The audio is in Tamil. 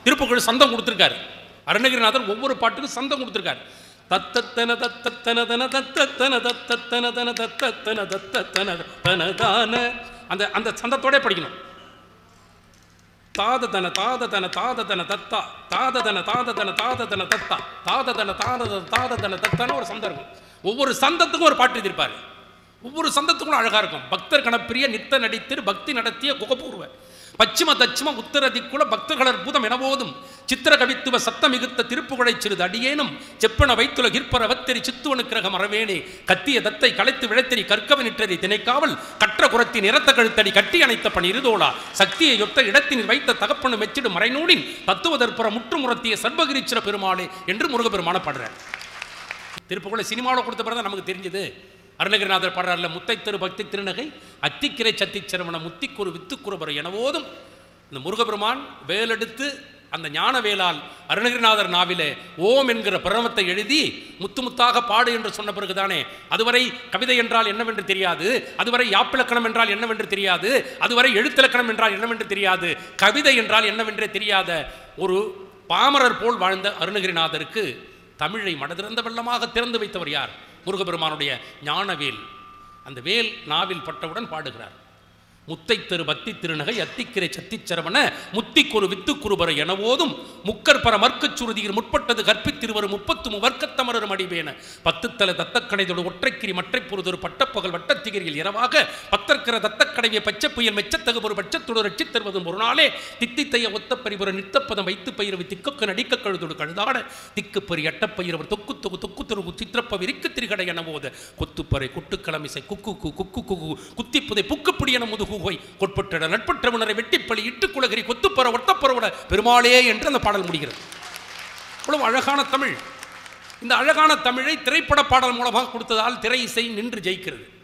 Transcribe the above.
திருப்புகழ் சந்தம் கொடுத்துருக்காரு அருணகிரிநாதர் ஒவ்வொரு பாட்டுக்கும் சந்தம் கொடுத்துருக்காரு தத்தத்தன தத்தத்தன தன தத்தத்தன தத்தத்தன தன தத்தத்தன தத்தத்தன தனதான அந்த அந்த சந்தத்தோட படிக்கணும் தாததன தாததன தாததன தத்தா தாததன தாததன தாததன தத்தா தாததன தாததன தாததன தத்தான ஒரு சந்தம் இருக்கும் ஒவ்வொரு சந்தத்துக்கும் ஒரு பாட்டு எழுதியிருப்பாரு ஒவ்வொரு சந்தத்துக்கும் அழகா இருக்கும் பக்தர் கணப்பிரிய நித்த நடித்திரு பக்தி நடத்திய குகபூர்வ பச்சிம தச்சிம உத்தர திக்குல பக்தர்கள் அற்புதம் எனவோதும் சித்திர கவித்துவ சத்த மிகுத்த திருப்புகழை சிறிது அடியேனும் செப்பன வைத்துல கிற்பர வத்தரி சித்துவனு கிரகம் அறவேனே கத்திய தத்தை களைத்து விளைத்தறி கற்கவ நிற்றறி திணைக்காவல் கற்ற குரத்தின் இரத்த கழுத்தடி கட்டி அணைத்த பணி இருதோளா சக்தியை ஒத்த இடத்தினில் வைத்த தகப்பனு மெச்சிடும் மறைநூலின் தத்துவதற்புற முற்றுமுறத்திய சர்வகிரிச்சிர பெருமாளே என்று முருகப்பெருமான பாடுறார் திருப்புகழை சினிமாவில் கொடுத்த பிறகு தான் நமக்கு தெரிஞ்சது அருணகிரிநாதர் பாடுறார்ல முத்தை திரு பக்தி திருநகை அத்திக்கிரை சத்தி சிரமண முத்திக்குரு வித்துக்குறவர் எனவோதும் இந்த முருகபெருமான் வேலெடுத்து அந்த ஞான வேலால் அருணகிரிநாதர் நாவிலே ஓம் என்கிற பிரணவத்தை எழுதி முத்து முத்தாக பாடு என்று சொன்ன பிறகுதானே அதுவரை கவிதை என்றால் என்னவென்று தெரியாது அதுவரை யாப்பிலக்கணம் என்றால் என்னவென்று தெரியாது அதுவரை எழுத்திலக்கணம் என்றால் என்னவென்று தெரியாது கவிதை என்றால் என்னவென்றே தெரியாத ஒரு பாமரர் போல் வாழ்ந்த அருணகிரிநாதருக்கு தமிழை மனதிறந்த வெள்ளமாக திறந்து வைத்தவர் யார் முருகபெருமானுடைய ஞானவேல் அந்த வேல் நாவில் பட்டவுடன் பாடுகிறார் முத்தை திரு பக்தி திருநகை அத்திக்கிரை சத்திச்சரவன முத்திக்குரு வித்துக்குருபர எனவோதும் முக்கர் பர மர்க்கச் சுருதியில் முற்பட்டது கற்பித்திருவரும் முப்பத்து முவர்க்கத்தமரரும் அடிவேன பத்துத்தல தத்தக்கடைதோடு ஒற்றைக்கிரி மற்றை பொருதொரு பட்டப்பகல் வட்டத்திகிரியில் இரவாக பத்தற்கிற தத்தக்கடைவிய பச்சை புயல் மெச்சத்தகுபொரு பட்சத்தோடு ரட்சித் தருவதும் ஒரு நாளே தித்தித்தைய ஒத்த பரிபுர நித்தப்பதம் வைத்து பயிரவி திக்குக்கு நடிக்க கழுதோடு கழுதாட திக்கு பரி அட்டப்பயிரவர் தொக்கு தொகு தொக்கு தொகு சித்திரப்ப விரிக்கு திரிகடை என போத கொத்துப்பறை குட்டுக்களமிசை குக்கு கு குக்கு குகு குத்திப்புதை புக்குப்பிடி என முதுகுகை கொட்பட்ட நட்பற்றவனரை வெட்டிப்பழி இட்டுக்குலகிரி கொத்துப்பற ஒட்டப்பறவட பெருமாளே என்று அந்த பாடல் முடிகிறது அவ்வளவு அழகான தமிழ் இந்த அழகான தமிழை திரைப்பட பாடல் மூலமாக கொடுத்ததால் திரை இசை நின்று ஜெயிக்கிறது